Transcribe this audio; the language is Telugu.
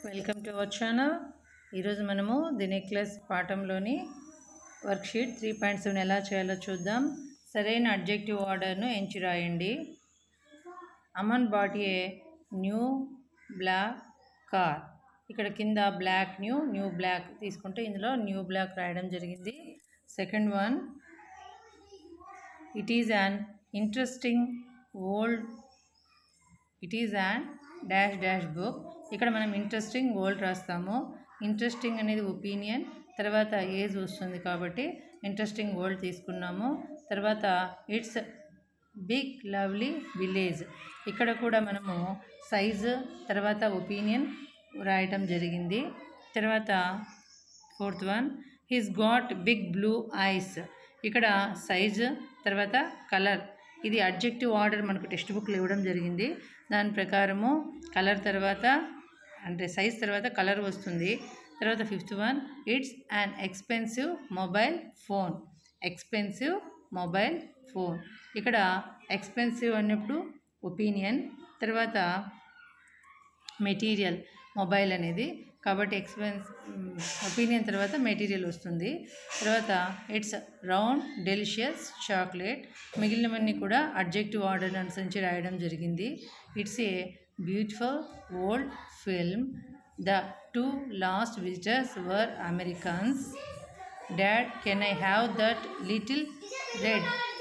వెల్కమ్ టు అవర్ ఛానల్ ఈరోజు మనము ది నెక్లెస్ పాఠంలోని వర్క్షీట్ త్రీ పాయింట్ సెవెన్ ఎలా చేయాలో చూద్దాం సరైన అడ్జెక్టివ్ ఆర్డర్ను ఎంచి రాయండి Aman bought a new black car ఇక్కడ కింద బ్లాక్ న్యూ న్యూ బ్లాక్ తీసుకుంటే ఇందులో న్యూ బ్లాక్ రాయడం జరిగింది second one it is an interesting old it is and dash dash book ఇక్కడ మనం ఇంట్రెస్టింగ్ ఓల్డ్ రాస్తాము ఇంట్రెస్టింగ్ అనేది ఒపీనియన్ తర్వాత ఏజ్ వస్తుంది కాబట్టి ఇంట్రెస్టింగ్ ఓల్డ్ తీసుకున్నాము తర్వాత ఇట్స్ బిగ్ లవ్లీ విలేజ్ ఇక్కడ కూడా మనము సైజు తర్వాత ఒపీనియన్ రాయటం జరిగింది తర్వాత fourth one he's got big blue eyes ఇక్కడ సైజు తర్వాత కలర్ ఇది అడ్జెక్టివ్ ఆర్డర్ మనకు టెక్స్ట్ బుక్లో ఇవ్వడం జరిగింది దాని ప్రకారము కలర్ తర్వాత అంటే సైజ్ తర్వాత కలర్ వస్తుంది తర్వాత fifth one it's an expensive mobile phone expensive mobile phone ఇక్కడ ఎక్స్పెన్సివ్ అన్నప్పుడు ఒపీనియన్ తర్వాత మెటీరియల్ మొబైల్ అనేది కాబట్టి ఎక్స్పెన్స్ ఒపీనియన్ తర్వాత మెటీరియల్ వస్తుంది తర్వాత ఇట్స్ రౌండ్ డెలిషియస్ చాక్లెట్ మిగిలినవన్నీ కూడా అడ్జెక్టివ్ ఆర్డర్ అనుసరించి రాయడం జరిగింది it's a beautiful old film the two lost visitors were Americans dad can I have that little red